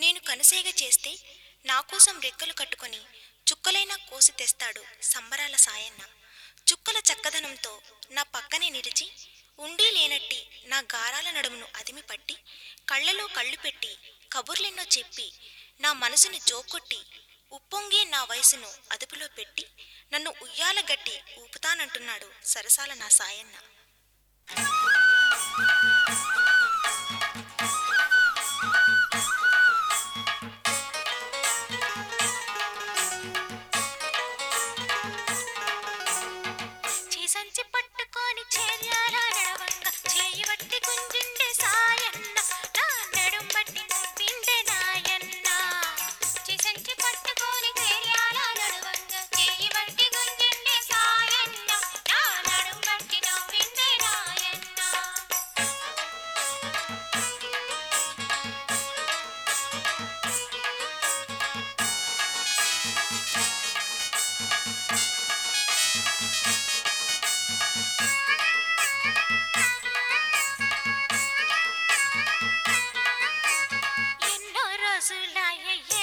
నేను కనుసేగ చేస్తే నా కోసం రెక్కలు కట్టుకొని చుక్కలైనా కోసి తెస్తాడు సంబరాల సాయన్న చుక్కల చక్కదనంతో నా పక్కనే నిలిచి ఉండి లేనట్టి నా గారాల నడుమును అదిమి పట్టి కళ్ళలో కళ్ళు పెట్టి కబుర్లెన్నో చెప్పి నా మనసును జోకొట్టి ఉప్పొంగే నా వయసును అదుపులో పెట్టి నన్ను ఉయ్యాల గట్టి ఊపుతానంటున్నాడు సరసాల నా సాయన్న చేసంచి పట్టుకొని చేర్యాల నడవంగ చేయి వట్టి గుంజిండే సాయన్న నా నడుం బట్టి నవ్విండే నాయన్న చేసంచి పట్టుకొని చేర్యాల నడవంగ చేయి వట్టి గుంజిండే సాయన్న నా నడుం బట్టి నవ్విండే నాయన్న ఎన్నో రోజులాయ